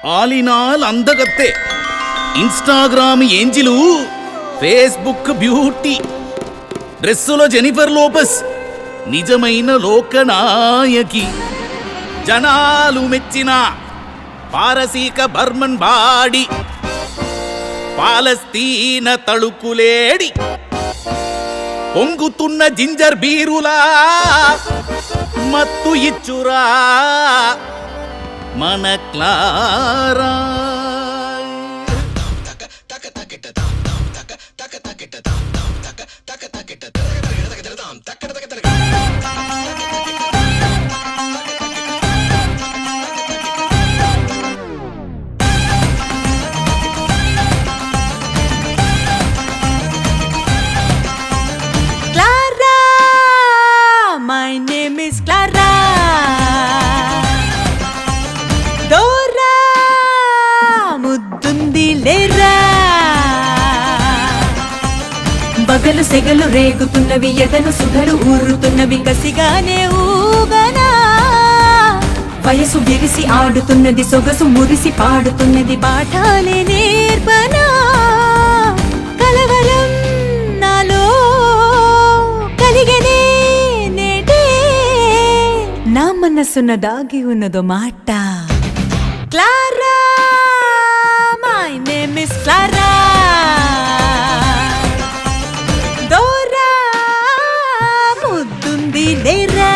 ఆలినాల్ అందగత్తే Instagram angel Facebook beauty డ్రెస్సులో Jennifer Lopez నిజమైన లోకనాయకి జనాలు మెచ్చిన పారసీక బర్మన్ బాడి పాలస్తీన తళుకులేడి పొంగుతున్న జింజర్ బీరులా మత్తు ఇచ్చురా మన Clara Clara, my name is Clara. Dora, ముద్దుంది లేరా బగలు సెగలు రేగుతున్నవి ఎదను సుధలు ఊరుతున్నవి కసిగానే ఊగనా వయసు విరిసి ఆడుతున్నది సొగసు మురిసి పాడుతున్నది పాఠాలే నేర్పనా కలవరం నాలో కలిగనే నేటే నా మనసున దాగి ఉన్నదో మాట Clara my name is Clara Dora ముద్దుంది లేరా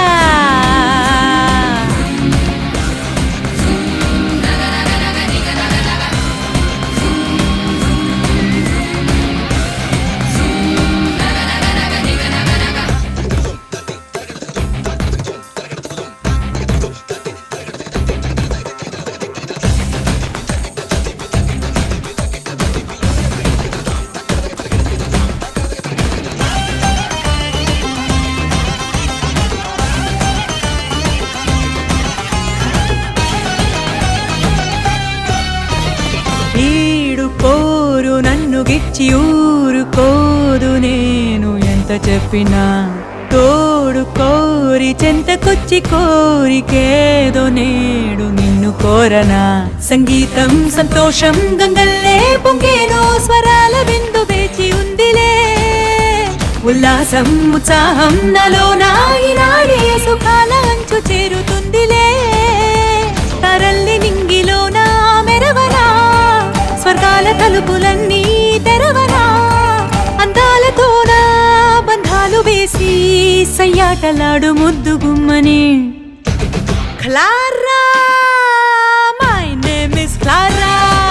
ఈడు కోరు నన్ను గిచ్చి ఊరుకోదు నేను ఎంత చెప్పినా తోడు కోరి చెంతకొచ్చి కోరికేదో నేడు నిన్ను కోరనా సంగీతం సంతోషం గంగల్లే పొంగేనో స్వరాల బిందు వేచి ఉందిలే ఉల్లాసం ఉత్సాహం నలో నాయినాడే సుఖాల అంచు చేరుతుందిలే తరల్లి నింగిలోన మెరవనా స్వర్గాల తలుపులన్నీ తెరవనా అందాలతోన బంధాలు వేసి సయ్యాటలాడు ముద్దు గుమ్మని Clara my name is Clara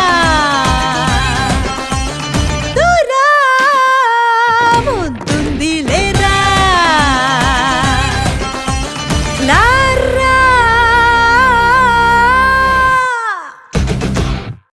Dora ముద్దుంది లేరా క్లారా